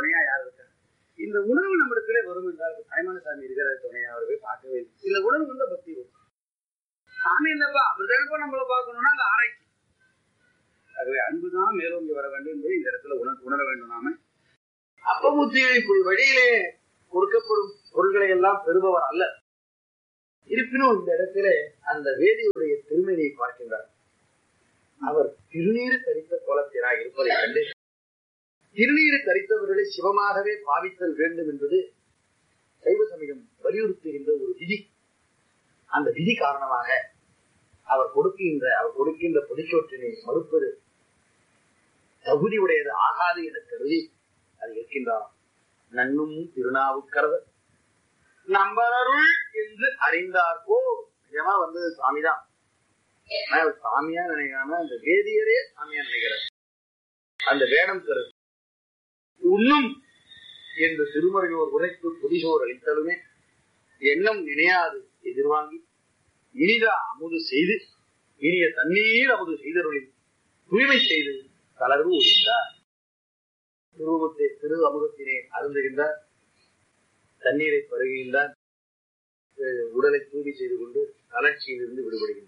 துணையா யார் இருக்கா இந்த உணர்வு நம்மிடத்திலே வரும் என்றால் தாய்மான சாமி இருக்கிற துணையா அவரை போய் பார்க்கவே இல்லை இந்த உணர்வு வந்த பக்தி வரும் சாமி என்னப்பா அவர் தானப்பா நம்மளை பார்க்கணும்னா அந்த ஆராய்ச்சி ஆகவே அன்புதான் மேலோங்கி வர வேண்டும் என்பதை இந்த இடத்துல உணர உணர வேண்டும் நாம அப்பமுத்தியை வழியிலே கொடுக்கப்படும் பொருள்களை எல்லாம் பெறுபவர் அல்ல இருப்பினும் இந்த இடத்துல அந்த வேதியுடைய திருமணியை பார்க்கின்றார் அவர் திருநீர் தரித்த கோலத்தினாய் இருப்பதை கண்டு திருநீர் தரித்தவர்களை சிவமாகவே பாவித்தல் வேண்டும் என்பது சைவ சமயம் வலியுறுத்துகின்ற ஒரு விதி அந்த விதி காரணமாக அவர் கொடுக்கின்ற அவர் கொடுக்கின்ற பொதுச்சோற்றினை மறுப்பது தகுதி உடையது ஆகாது என கருதி அது இருக்கின்றார் நன்னும் திருநாவுக்கரவர் நம்பரருள் என்று அறிந்தார்கோ நிஜமா வந்தது சாமிதான் ஆனா அவர் சாமியா நினைக்காம அந்த வேதியரே சாமியா நினைக்கிறார் அந்த வேடம் கரு உண்ணும் என்று திருமறையோர் உரைக்கு புதிசோர் அளித்தலுமே எண்ணம் நினையாது எதிர்வாங்கி இனிதா அமுது செய்து இனிய தண்ணீர் அமுது செய்தருளில் தூய்மை செய்து தளர்வு ஒழிந்தார் திருவத்தை திரு அமுதத்தினை அருந்துகின்றார் தண்ணீரை பருகுகின்றார் அஹ் உடலை தூய்மை செய்து கொண்டு கலர்ச்சியிலிருந்து விடுபடுகின்றார்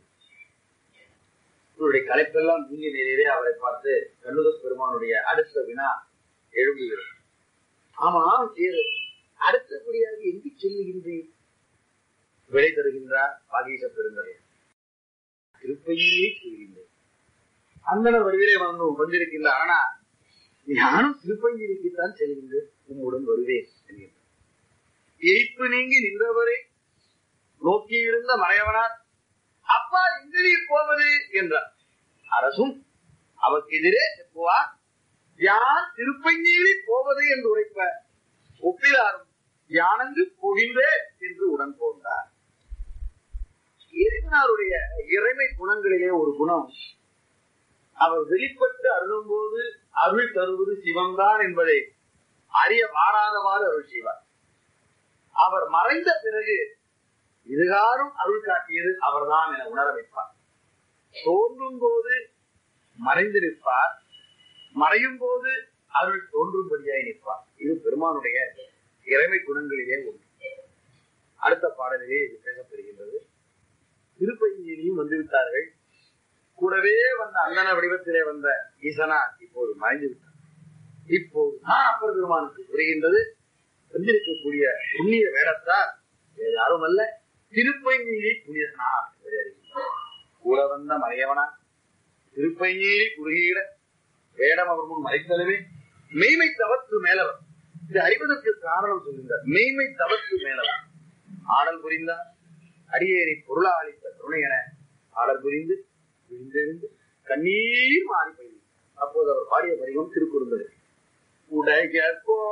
இவருடைய கலைப்பெல்லாம் நீங்க நேரே அவரை பார்த்து கண்ணுத பெருமானுடைய அடுத்த வினா எழும்புகிறது ஆமா சேரு அடுத்தபடியாக எங்கு செல்லுகின்றேன் விடை தருகின்றார் பாகீச பெருந்தரை திருப்பையே செல்கின்றேன் அந்தனர் வடிவிலே வந்து வந்திருக்கின்றார் ஆனா நானும் திருப்பங்கிரிக்குத்தான் செல்கின்றேன் உம்முடன் வருவேன் என்கின்றார் எரிப்பு நீங்கி நின்றவரை நோக்கியிருந்த மறையவனார் அப்பா எங்கு நீர் போவது என்றார் அரசும் அவருக்கு எதிரே செப்புவார் யான் திருப்பஞ்சீரி போவது என்று உரைப்ப ஒப்பிலாரும் யானங்கு போகின்றே என்று உடன் போன்றார் இறைவனாருடைய இறைமை குணங்களிலே ஒரு குணம் அவர் வெளிப்பட்டு அருளும் போது அருள் தருவது சிவம்தான் என்பதை அறிய மாறாதவாறு அருள் செய்வார் அவர் மறைந்த பிறகு இதுகாரும் அருள் காட்டியது அவர்தான் என உணர வைப்பார் தோன்றும் போது மறைந்து நிற்பார் மறையும் போது அருள் தோன்றும்படியாய் நிற்பார் இது பெருமானுடைய இறைமை குணங்களிலே ஒன்று அடுத்த பாடலிலே இது பேசப்பெறுகின்றது திருப்பதியிலையும் வந்துவிட்டார்கள் கூடவே வந்த அண்ணன வடிவத்திலே வந்த ஈசனா இப்போது மறைந்து விட்டார் இப்போது நான் அப்பர் பெருமானுக்கு புரிகின்றது வந்திருக்கக்கூடிய புண்ணிய வேடத்தார் வேறு யாரும் அல்ல திருப்பைநீரி புனிதனார் என்று அறிகின்றார். கூட வந்த மறையவனா திருப்பைநீரி குறுகிட வேடம் அவர் முன் மறைத்தலுமே மெய்மை தவத்து மேலவர் இது அறிவதற்கு காரணம் சொல்கின்றார் மெய்மை தவத்து மேலவர் ஆடல் புரிந்தார் அடியேறி பொருளா அளித்த துணை என ஆடல் புரிந்து விழுந்தெழுந்து கண்ணீர் மாறி போய் அப்போது அவர் பாடிய படிவம் திருக்குறுந்தது உடைய